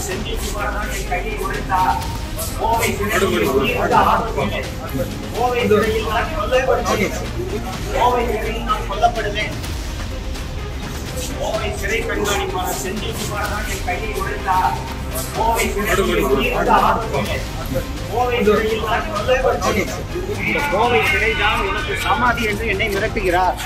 செந்தில்குமார் தான் என் கையை உடைத்தார் கோவை சிறையில் தீர்த்த ஆரோக்கியமே. கோவை சிறையில் நான் கொல்லப்படுவேன் கோவை சிறையில் நான் கொல்லப்படுவேன் கோவை சிறை கண்காணிப்பாளர் செந்தில்குமார் தான் என் கையை உடைத்தார் கோவை சிறையில் தீர்த்த ஆரோக்கியமே. கோவை சிறையில் நான் கொல்லப்படுவேன் கோவை சிறைதான் உனக்கு சமாதி என்று என்னை மிரட்டுகிறார்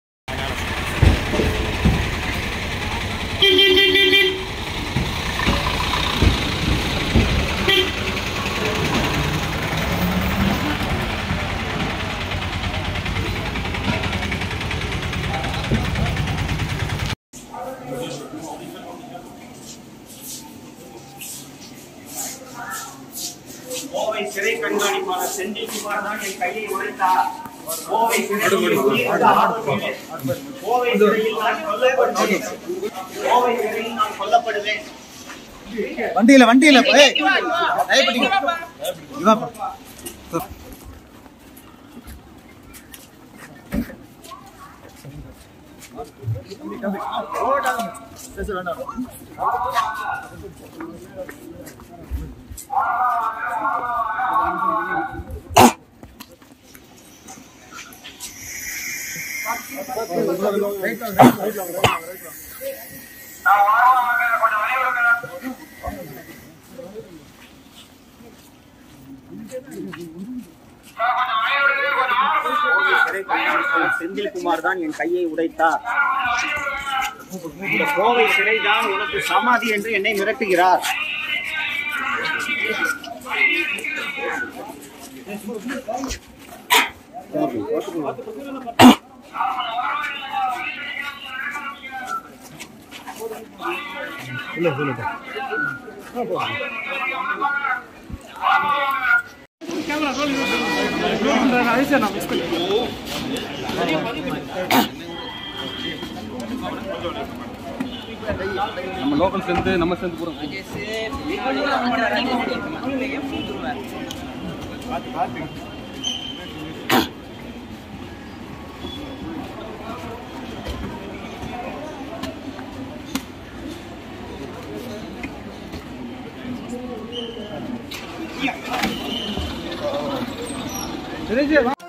கோவை சிறை கண்காணிப்பாளர் செந்தில்குமார் தான் என் கையை உடைத்தார் கோவை சிறையில் தீர்த்த ஆரோக்கியமே. கோவை சிறையில் நான் கொல்லப்படுவேன் கோவை சிறையில் நான் கொல்லப்படுவேன் வண்டியில வண்டியில ஏய், பயப்பட்டீங்க இவாப்பா. கோவை சிறை கண்காணிப்பாளர் செந்தில்குமார் தான் என் கையை உடைத்தார் இந்த கோவை சிறைதான் உனக்கு சமாதி என்று என்னை மிரட்டுகிறார் நம்ம லோக்கல் ஸ்ட்ரென்த்து நம்ம ஸ்ட்ரென்த் பூரா தெரிஞ்சு வா.